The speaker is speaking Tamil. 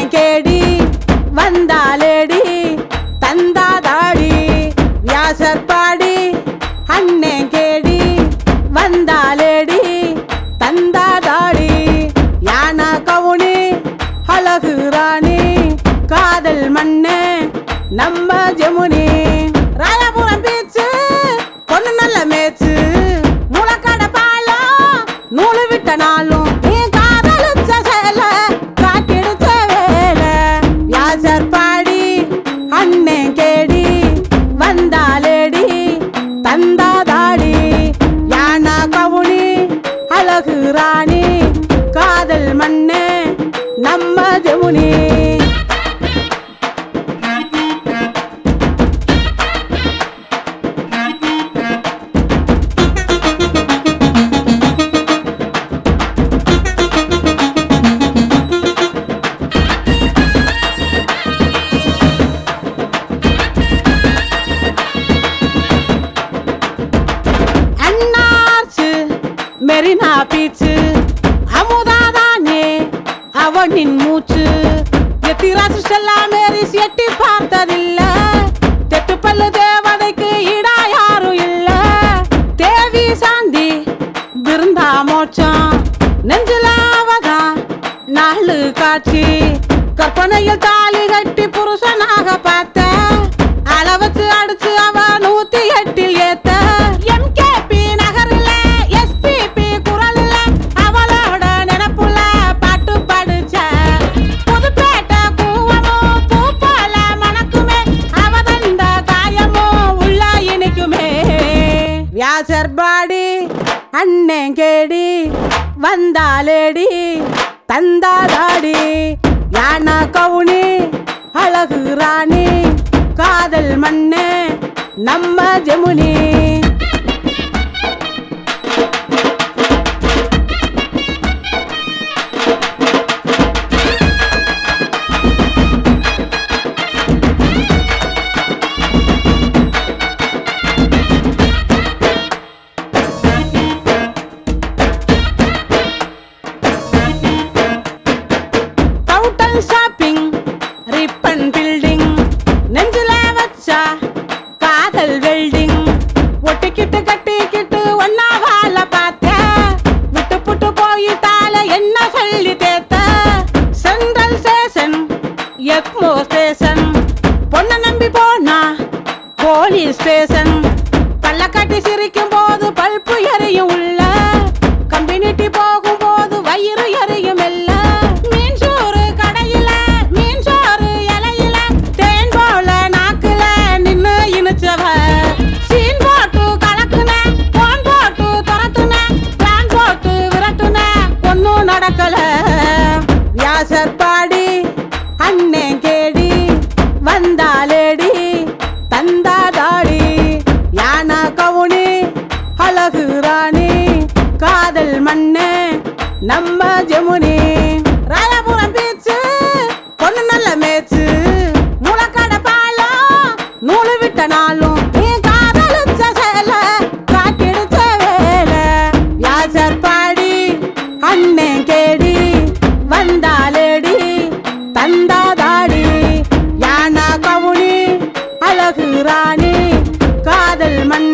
அண்ணன் கேடி வந்தாலேடி தந்தாதாடி வியாசர் பாடி அண்ணன் கேடி வந்தாலேடி தந்தாதாடி யானா கவுனி அழகு ராணி காதல் மண்ணே நம்ம ஜெமுனி ராயபுரம் பீச்சு பொண்ணு நல்ல மேச்சு முளக்கடை பாலம் நூலு விட்ட நாளும் நீ காதலிச்ச சேல காட்டிடுச்ச வேலை வியாசர் பாடி அண்ணன் கேடி வந்தாலேடி தந்தாதாடி யானா கவுனி அழகு ராணி காதல் மண்ணே நம்ம ஜெமுனி அண்ணாச்சு மெரினா பீச்சு அமுதாதானே அவனின் மூச்சு எத்திராசு செல்லாம் மேரிஸ் எட்டி பார்த்ததில்ல தெட்டு பல்லு தேவதைக்கு இடா யாரும் இல்ல தேவி சாந்தி விருந்தா மோட்சம் நெஞ்சில அவதான் நாலு காட்சி கற்பனையில் தாலி கட்டி புருஷனாக பார்த்த அளவச்சு அடிச்சு அவ நூத்தி எட்டில் ஏத்த எம்கேபி நகரில் எஸ்பிபி குரல்ல அவளோட நினப்புல பாட்டு படிச்ச புதுப்பேட்டை கூவமும் பூ போல மணக்குமே அவ தந்த காயமும் உள்ள இனிக்குமே வியாசர் பாடி அண்ணன் கேடி வந்தாலேடி தந்தாதாடி யானா கவுனி அழகு ராணி காதல் மண்ணே நம்ம Gemini Doveton shopping Ripon building நெஞ்சில வச்சா காதல் வெல்டிங் ஒட்டிக்கிட்டு கட்டிக்கிட்டு ஒன்னா வாழ பார்த்த விட்டு புட்டு போயிட்டால என்ன சொல்லி தேத்த சென்ட்ரல் ஸ்டேஷன் எக்மோ ஸ்டேஷன் பொண்ணை நம்பி போனா போலீஸ் ஸ்டேஷன் பல்ல கட்டி சிரிக்கும் போது பல்பு எரியும் உள்ள கம்பெனிட்டி போகும் போது வயிறு எரியும் இல்ல மீன் சோறு கடையில மீன் சோறு இலையில தேன் போல நாக்குல நின்னு இனிச்சவ சீன் போட்டு கலக்குன போன் போட்டு துரத்துன பிளான் போட்டு விரட்டுன ஒன்னும் நடக்கல வியாசர் பாடி அண்ணன் கேடி வந்தாலேடி தந்தாதாடி யானா கவுனி அழகு ராணி காதல் மண்ணே நம்ம ஜெமுனி ராயபுரம் பீச்சு பொண்ணு நல்ல மேச்சு முளக்கடை பாலம் நூலு விட்ட நாளும் நீ காதலிச்ச சேல காட்டிடுச்ச வேலை வியாசர் பாடி அண்ணன் கேடி வந்தாலேடி தந்தாதாடி யானா கவுனி அழகு ராணி காதல் மண்